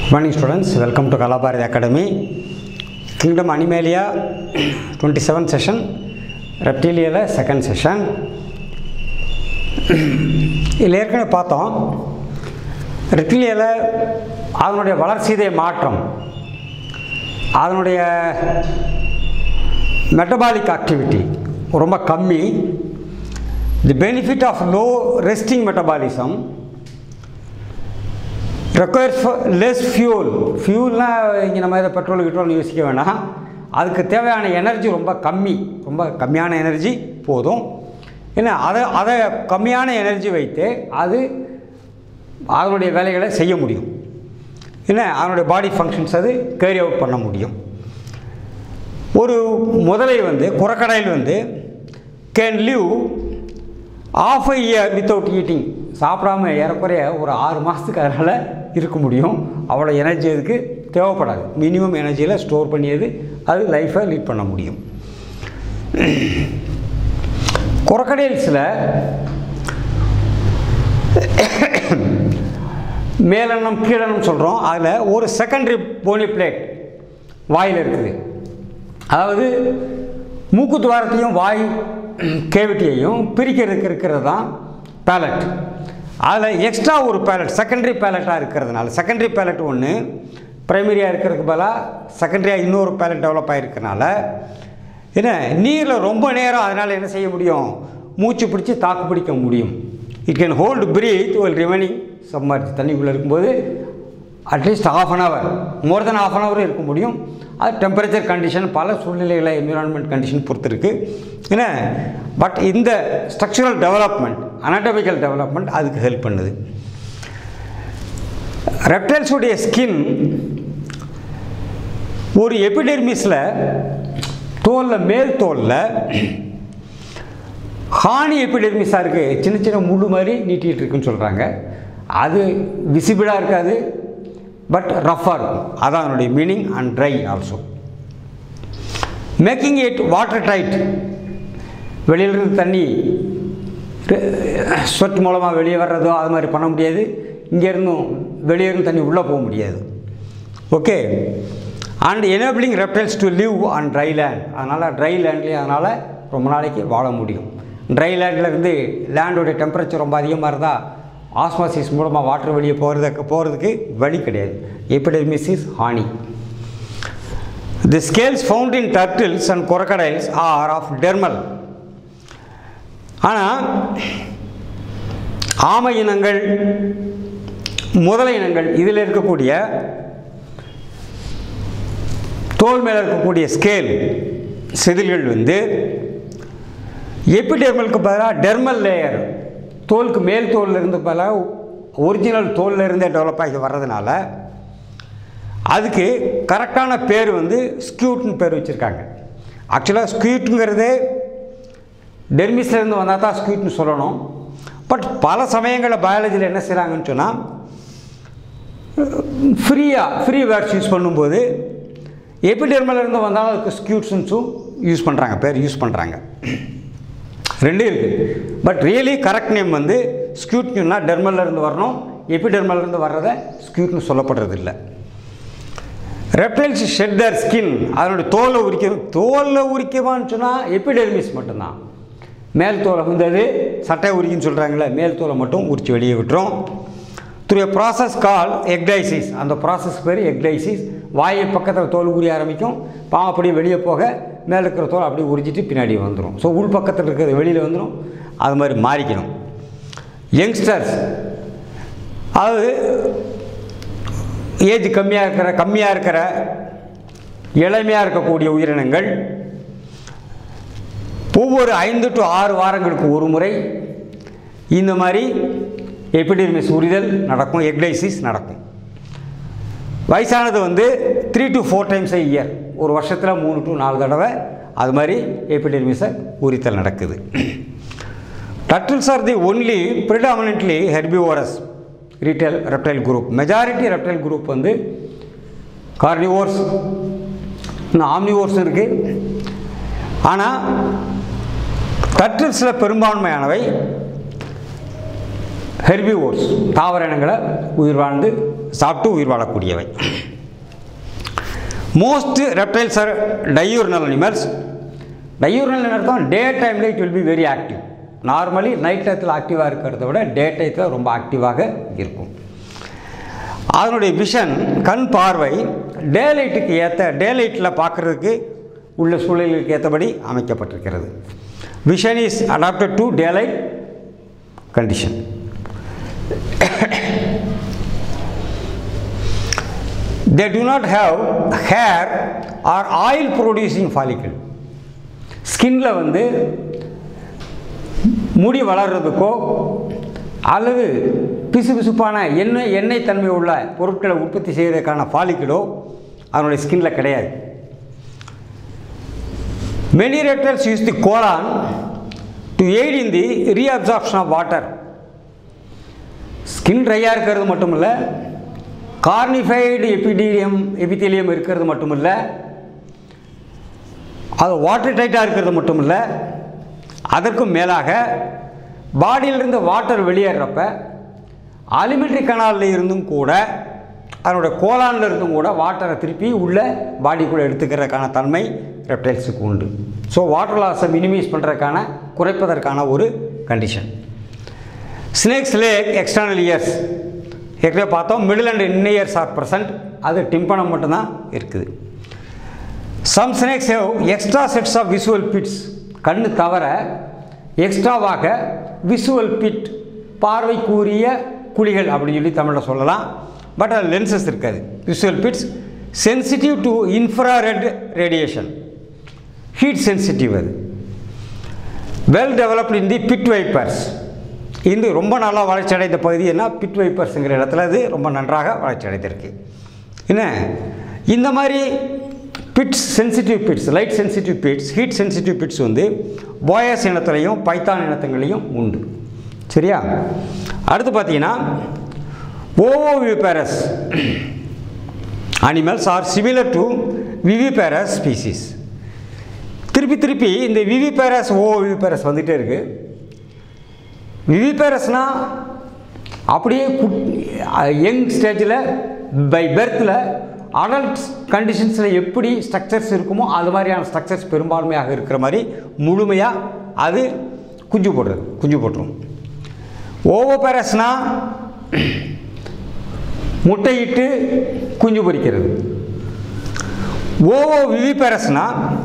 morning students welcome to Kalabharathi academy kingdom animalia twenty seven session ரெப்டீலியில் second session இதில் ஏற்கனவே பார்த்தோம் ரெப்டீலியில் அதனுடைய வளர்ச்சிதை மாற்றம் அதனுடைய மெட்டபாலிக் ஆக்டிவிட்டி ரொம்ப கம்மி the benefit of low resting metabolism requires less fuel ஃபியூல்னால் இங்கே நம்ம இதை பெட்ரோல் கிட்ரோல்னு யோசிக்க வேணாம் அதுக்கு தேவையான எனர்ஜி ரொம்ப கம்மி ரொம்ப கம்மியான எனர்ஜி போதும் ஏன்னா அதை அதை கம்மியான எனர்ஜி வைத்து அது அதனுடைய வேலைகளை செய்ய முடியும் என்ன அதனுடைய பாடி ஃபங்க்ஷன்ஸ் அது கேரி அவுட் பண்ண முடியும் ஒரு முதலை வந்து குரக்கடையில் வந்து can live off a year without eating சாப்பிடாம ஏறக்குறைய ஒரு ஆறு மாதத்துக்கு அதனால் இருக்க முடியும் அவ்வளோ எனர்ஜி அதுக்கு தேவைப்படாது மினிமம் எனர்ஜியில் ஸ்டோர் பண்ணியது அது லைஃப்பை லீட் பண்ண முடியும் குரக்கடைல்ஸில் மேலெண்ணம் கீழெண்ணம் சொல்கிறோம் அதில் ஒரு செகண்டரி போனி பிளேட் வாயில் இருக்குது அதாவது மூக்கு துவாரத்தையும் வாய் கேவிட்டியையும் பிரிக்கிறதுக்கு இருக்கிறது தான் பேலட் அதில் எக்ஸ்ட்ரா ஒரு பேலட் செகண்டரி பேலட்டாக இருக்கிறதுனால செகண்டரி பேலட் ஒன்று ப்ரைமரியாக இருக்கிறதுக்கு பதிலாக செகண்டரியாக இன்னொரு பேலட் டெவலப் ஆகிருக்கனால என்ன நீரில் ரொம்ப நேரம் அதனால் என்ன செய்ய முடியும் மூச்சு பிடிச்சி தாக்கு பிடிக்க முடியும் இட் கேன் ஹோல்டு பிரீத் ஒரு ரிமைனிங் சம்மர்ஜ் தண்ணிக்குள்ளே இருக்கும்போது at least half an hour more than half an hour இருக்க முடியும் அது டெம்பரேச்சர் கண்டிஷன் பல சூழ்நிலைகளை என்விரான்மெண்ட் கண்டிஷன் பொறுத்து இருக்குது என்ன பட் இந்த ஸ்ட்ரக்சரல் டெவலப்மெண்ட் அனாட்டமிக்கல் டெவலப்மெண்ட் அதுக்கு ஹெல்ப் பண்ணுது ரெப்டைல்ஸுடைய ஸ்கின் ஒரு எபிடெர்மிஸில் தோலில் மேல் தோலில் ஹானி எபிடெர்மிஸாக இருக்குது சின்ன சின்ன முள்ளு மாதிரி நீட்டிகிட்டு இருக்குன்னு சொல்கிறாங்க அது விசிபிளாக இருக்காது பட் ரஃப்பாக இருக்கும் அதான் அதனுடைய meaning and dry also making it water tight வெளியிலிருந்து தண்ணி ஸ்வெட் மூலமாக வெளியே வர்றதோ அது மாதிரி பண்ண முடியாது இங்கேருந்தும் வெளியே இருந்து தண்ணி உள்ளே போக முடியாது okay and enabling reptiles to live on dry land அதனால் ட்ரை லேண்ட்லேயே அதனால் ரொம்ப நாளைக்கு வாழ முடியும் ட்ரை லேண்டில் இருந்து லேண்டோடைய டெம்பரேச்சர் ரொம்ப அதிகமாக இருந்தால் ஆஸ்மாசிஸ் மூலமாக வாட்டர் வெளியே போகிறதுக்கு போகிறதுக்கு வழி கிடையாது epidermis is horny the scales found in turtles and crocodiles are of dermal ஆனால் ஆமை இனங்கள் முதலை இனங்கள் இதில் இருக்கக்கூடிய தோல் மேலே இருக்கக்கூடிய ஸ்கேல் செதில்கள் வந்து எபிடெர்மலுக்கு பதிலாக டெர்மல் லேயர் தோலுக்கு மேல் தோலில் இருந்து பதிலாக ஒரிஜினல் தோலில் இருந்தே டெவலப் ஆகி வர்றதுனால அதுக்கு கரெக்டான பேர் வந்து ஸ்கியூட்னு பேர் வச்சுருக்காங்க ஆக்சுவலாக ஸ்கியூட்டுங்கிறதே டெர்மிஸ்லேருந்து வந்தால் தான் ஸ்கியூட்னு சொல்லணும் பட் பல சமயங்களில் பயாலஜியில் என்ன செய்கிறாங்கன்னு சொன்னால் ஃப்ரீயாக ஃப்ரீ வேர்ட்ஸ் யூஸ் பண்ணும்போது எபிடெர்மலேருந்து வந்தாலும் அதுக்கு ஸ்கியூட்ஸும் யூஸ் பண்ணுறாங்க பேர் யூஸ் பண்ணுறாங்க ரெண்டும் இருக்குது பட் ரியலி கரெக்ட் நேம் வந்து ஸ்கியூட்னா டெர்மல்லேருந்து வரணும் எபிடெர்மல்லேருந்து வர்றதை ஸ்கியூட்னு சொல்லப்படுறது இல்லை ரெப்டைல்ஸ் ஷெட்டர் ஸ்கின் அதனுடைய தோலை உரிக்க தோலில் உரிக்கவான்னு சொன்னால் எபிடெர்மிஸ் மட்டும்தான் மேல் தோலை வந்து அது சட்டை உரிக்குன்னு சொல்கிறாங்களே மேல் தோலை மட்டும் உரித்து வெளியே விட்டுரும் த்ரூ ப்ராசஸ் கால் எக்டைசிஸ் அந்த ப்ராசஸ் பேர் எக்டைசிஸ் வாயை பக்கத்தில் தோல் உரிய ஆரம்பிக்கும் பாவம் அப்படியே வெளியே போக மேலே இருக்கிற தோல் அப்படியே உரிச்சிட்டு பின்னாடி வந்துடும் ஸோ உள் பக்கத்தில் இருக்கிறது வெளியில் வந்துடும் அது மாதிரி மாறிக்கணும் யங்ஸ்டர்ஸ் அது ஏஜ் கம்மியாக இருக்கிற கம்மியாக இருக்கிற இளமையாக இருக்கக்கூடிய உயிரினங்கள் ஒவ்வொரு ஐந்து டு ஆறு வாரங்களுக்கு ஒரு முறை இந்த மாதிரி எபிடெர்மிஸ் உரிதல் நடக்கும் எக்டைசிஸ் நடக்கும் வயசானது வந்து three to four times a year ஒரு வருஷத்தில் மூணு டு நாலு தடவை அது மாதிரி எபிடெர்மிஸை உரித்தல் நடக்குது turtles are the only predominantly herbivorous reptile reptile group majority reptile group வந்து கார்னிவோர்ஸ் இன்னும் ஆம்னிவோர்ஸ் இருக்குது ஆனால் டர்டில்ஸில் பெரும்பான்மையானவை ஹெர்பிவோர்ஸ் தாவர இனங்களை உயிர் வாழ்ந்து சாப்பிட்டு உயிர் வாழக்கூடியவை most reptiles are diurnal animals diurnal அர்த்தம் டே டைமில் it will be very active normally night டயத்தில் ஆக்டிவாக இருக்கிறத விட டே டயத்தில் ரொம்ப ஆக்டிவாக இருக்கும் அதனுடைய விஷன் கண் பார்வை டே லைட்டுக்கு ஏற்ற டே லைட்டில் பார்க்குறதுக்கு உள்ள சூழலுக்கு ஏற்றபடி அமைக்கப்பட்டிருக்கிறது vision is adapted to day light condition they do not have hair or oil producing follicle ஸ்கின்ல வந்து முடி வளர்றதுக்கோ அல்லது பிசுபிசுப்பான எண்ணெய் எண்ணெய் தன்மை உள்ள பொருட்களை உற்பத்தி செய்வதற்கான ஃபாலிக்கிளோ அதனுடைய ஸ்கின்ல கிடையாது many reptiles use the colon to aid in the reabsorption of water skin ட்ரையாக இருக்கிறது மட்டும் இல்லை கார்னிஃபைடு எபிடீலியம் எபித்தீலியம் இருக்கிறது மட்டும் இல்லை அது வாட்டர் டைட்டாக இருக்கிறது மட்டும் இல்லை அதற்கும் மேலாக பாடியிலிருந்து வாட்டர் வெளியேறப்ப அலிமெண்ட்ரி கனாலில் இருந்தும் கூட அதனுடைய கோலானில் இருந்தும் கூட வாட்டரை திருப்பி உள்ள பாடிக்குள்ளே எடுத்துக்கிறதுக்கான தன்மை ரெப்டைல்ஸுக்கு உண்டு ஸோ வாட்டர் லாஸை மினிமைஸ் பண்ணுறதுக்கான குறைப்பதற்கான ஒரு condition snakes lack external ears ஏற்கனவே பார்த்தோம் middle and inner ears are present அது டிம்பனம் மட்டும்தான் இருக்குது some snakes have extra sets of visual pits கண்ணு தவிர எக்ஸ்ட்ராவாக விசுவல் பிட் பார்வை கூறிய குழிகள் அப்படின்னு சொல்லி தமிழில் சொல்லலாம் பட் அது லென்சஸ் இருக்காது visual pits sensitive to infrared radiation heat sensitive அது well developed in the pit vipers இது ரொம்ப நல்லா வளர்ச்சி அடைந்த பகுதி என்ன பிட் வைப்பர்ஸுங்கிற இடத்துல இது ரொம்ப நன்றாக வளர்ச்சி அடைந்திருக்கு என்ன இந்த மாதிரி pits sensitive pits light sensitive pits heat sensitive pits வந்து போயஸ் இனத்துலையும் பைத்தான் இனத்துங்களையும் உண்டு சரியா அடுத்து பார்த்தீங்கன்னா oviparous animals are similar to viviparous species திருப்பி திருப்பி இந்த விவிபேரஸ் ஓ விவிபேரஸ் வந்துகிட்டே இருக்குது விவிபேரஸ்னா அப்படியே யங் ஸ்டேஜில் பை பெர்த்தில் அடல்ட் கண்டிஷன்ஸில் எப்படி ஸ்ட்ரக்சர்ஸ் இருக்குமோ அது மாதிரியான ஸ்ட்ரக்சர்ஸ் பெரும்பான்மையாக இருக்கிற மாதிரி முழுமையாக அது குஞ்சு போடுறது குஞ்சு போட்டுரும் ஓவோபேரஸ்னா முட்டையிட்டு குஞ்சு பொரிக்கிறது ஓவோ விவிபேரஸ்னா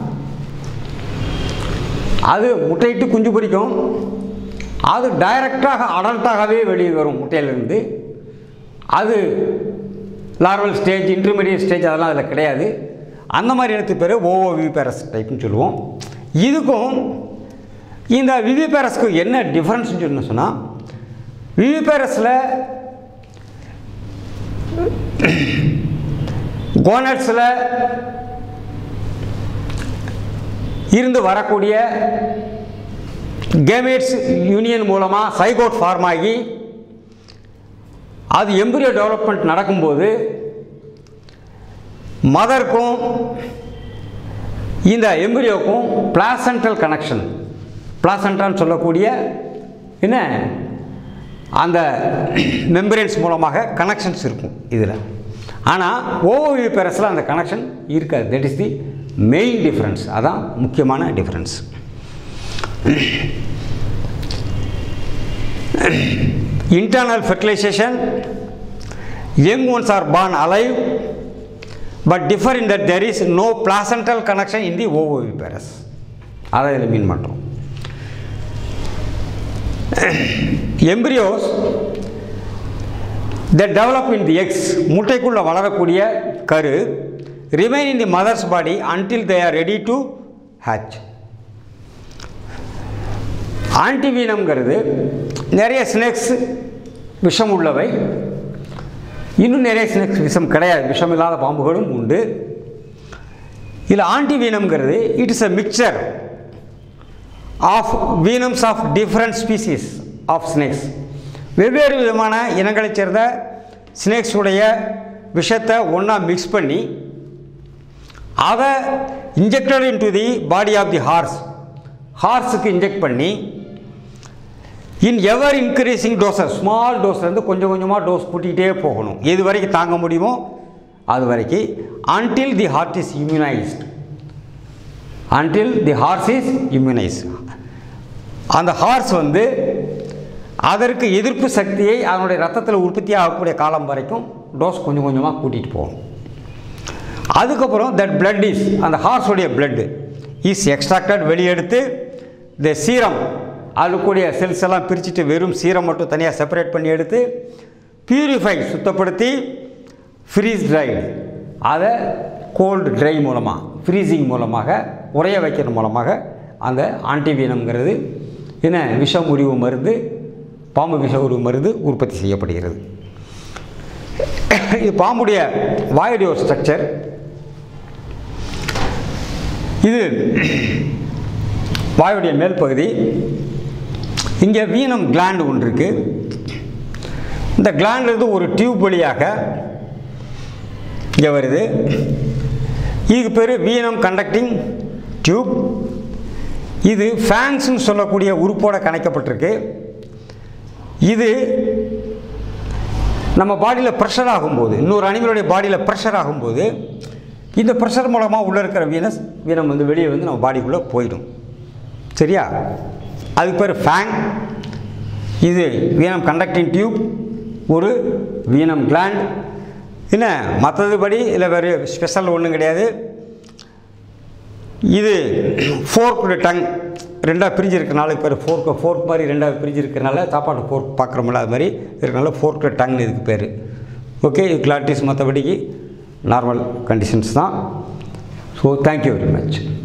அது முட்டையிட்டு குஞ்சு பொரிக்கும் அது டைரக்டாக அடல்ட்டாகவே வெளியே வரும் முட்டையிலிருந்து அது லார்வல் ஸ்டேஜ் இன்டர்மீடியட் ஸ்டேஜ் அதெல்லாம் அதில் கிடையாது அந்த மாதிரி இடத்து பேர் ஓஓ விவிபேரஸ் டைப்னு சொல்லுவோம் இதுக்கும் இந்த விவிபேரஸ்க்கு என்ன டிஃப்ரென்ஸ்னு சொல்லணும் சொன்னால் விவிபேரஸில் கோனட்ஸில் இருந்து வரக்கூடிய கேமேட்ஸ் யூனியன் மூலமாக சைகோட் ஃபார்ம் ஆகி அது எம்பிரியோ டெவலப்மெண்ட் நடக்கும்போது மதருக்கும் இந்த எம்பிரியோக்கும் பிளாசன்டல் கனெக்ஷன் பிளாசன்டான்னு சொல்லக்கூடிய என்ன அந்த மெம்பரேன்ஸ் மூலமாக கனெக்ஷன்ஸ் இருக்கும் இதில் ஆனால் ஓஓவி பெரஸில் அந்த கனெக்ஷன் இருக்காது that is the main difference அதான் முக்கியமான difference internal fertilization young ones are born alive but differ in that there is no placental connection in the ovoviviparous அதை இதில் மீன் பண்ணுறோம் எம்பிரியோஸ் the develop in the X முட்டைக்குள்ளே வளரக்கூடிய கரு remain in the mother's body until they are ready to hatch ஆன்டிவீனம்ங்கிறது நிறைய snakes விஷம் உள்ளவை இன்னும் நிறைய ஸ்னேக்ஸ் விஷம் கிடையாது விஷம் இல்லாத பாம்புகளும் உண்டு இதில் ஆன்டிவீனம்ங்கிறது it is a mixture of venoms of different species of snakes வெவ்வேறு விதமான இனங்களைச் சேர்ந்த ஸ்னேக்ஸ் உடைய விஷத்தை ஒன்றா மிக்ஸ் பண்ணி அதை injected into the body of the horse ஹார்ஸுக்கு இன்ஜெக்ட் பண்ணி in ever increasing doses small டோஸ்லேருந்து கொஞ்சம் கொஞ்சமாக டோஸ் கூட்டிகிட்டே போகணும் எது வரைக்கும் தாங்க முடியுமோ அது வரைக்கும் until the heart is immunised until the horse is immunise அந்த ஹார்ஸ் வந்து அதற்கு எதிர்ப்பு சக்தியை அதனுடைய ரத்தத்தில் உற்பத்தி ஆகக்கூடிய காலம் வரைக்கும் டோஸ் கொஞ்சம் கொஞ்சமாக கூட்டிகிட்டு போகணும் அதுக்கப்புறம் தட் பிளட் இஸ் அந்த ஹார்ஸுடைய பிளட்டு இஸ் எக்ஸ்ட்ராக்டட் வெளியெடுத்து த சீரம் அதில் கூடிய செல்ஸ் எல்லாம் பிரிச்சுட்டு வெறும் சீரம் மட்டும் தனியாக செப்பரேட் பண்ணி எடுத்து பியூரிஃபை சுத்தப்படுத்தி ஃப்ரீஸ் ட்ரைடு அதை கோல்டு ட்ரை மூலமாக ஃப்ரீசிங் மூலமாக உறைய வைக்கிறது மூலமாக அந்த ஆன்டிவீனம்ங்கிறது என்ன விஷ முறிவு மருந்து பாம்பு விஷ உருவு மருந்து உற்பத்தி செய்யப்படுகிறது இது பாம்புடைய வாயுடைய ஒரு ஸ்ட்ரக்சர் இது வாயுடைய மேல் பகுதி இங்கே வீனம் கிளாண்டு ஒன்று இருக்குது இந்த கிளாண்ட் இருந்து ஒரு டியூப் வழியாக இங்கே வருது இதுக்கு பேர் வீனம் கண்டக்டிங் டியூப் இது ஃபேன்ஸ்னு சொல்லக்கூடிய உறுப்போட கணைக்கப்பட்டிருக்கு இது நம்ம பாடியில் ப்ரெஷர் ஆகும்போது இன்னொரு அனிமலுடைய பாடியில் ப்ரெஷர் ஆகும்போது இந்த ப்ரெஷர் மூலமாக உள்ளே இருக்கிற வீனஸ் வீனம் வந்து வெளியே வந்து நம்ம பாடிக்குள்ளே போயிடும் சரியா அதுக்கு பேர் ஃபேங் இது வீனம் கண்டக்டிங் டியூப் ஒரு வீனம் கிளாண்ட் என்ன மற்றதுபடி இல்லை வேறு ஸ்பெஷல் ஒன்றும் கிடையாது இது ஃபோர்க்குடைய டங் ரெண்டாக பிரிஞ்சு இருக்கனால பேர் ஃபோர்க்கு ஃபோர்க் மாதிரி ரெண்டாக பிரிஞ்சு இருக்கனால சாப்பாடு ஃபோர்க் பார்க்குறோம்ல அது மாதிரி இருக்கனால ஃபோர்க்கு டங் இதுக்கு பேர் ஓகே இது கிளாட்டிஸ் மற்றபடிக்கு நார்மல் கண்டிஷன்ஸ் தான் ஸோ தேங்க்யூ வெரி மச்